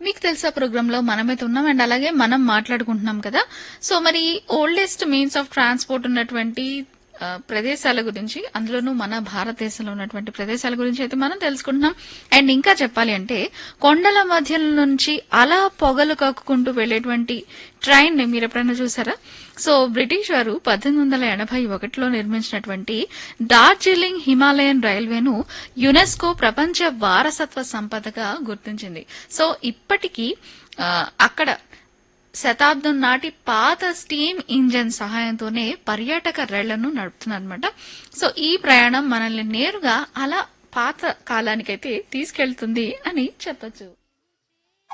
మీకు తెలుసా ప్రోగ్రామ్ లో మనమైతే ఉన్నాం అండ్ అలాగే మనం మాట్లాడుకుంటున్నాం కదా సో మరి ఓల్డెస్ట్ మీన్స్ ఆఫ్ ట్రాన్స్పోర్ట్ ఉన్నటువంటి ఆ, ప్రదేశాల గురించి అందులోనూ మన భారతదేశంలో ఉన్నటువంటి ప్రదేశాల గురించి అయితే మనం తెలుసుకుంటున్నాం అండ్ ఇంకా చెప్పాలి అంటే కొండల మధ్య నుంచి అలా పొగలు కక్కుకుంటూ వెళ్లేటువంటి ట్రైన్ ని మీరు ఎప్పుడైనా చూసారా సో బ్రిటిష్ వారు పద్దెనిమిది వందల ఎనభై ఒకటిలో నిర్మించినటువంటి డార్జిలింగ్ హిమాలయన్ రైల్వేను యునెస్కో ప్రపంచ వారసత్వ సంపదగా గుర్తించింది సో ఇప్పటికీ ఆ, అక్కడ శతాబ్దం నాటి పాత స్టీమ్ ఇంజన్ సహాయంతోనే పర్యాటక రైళ్లను నడుపుతున్నారన్నమాట సో ఈ ప్రయాణం మనల్ని నేరుగా అలా పాత కాలానికైతే తీసుకెళ్తుంది అని చెప్పొచ్చు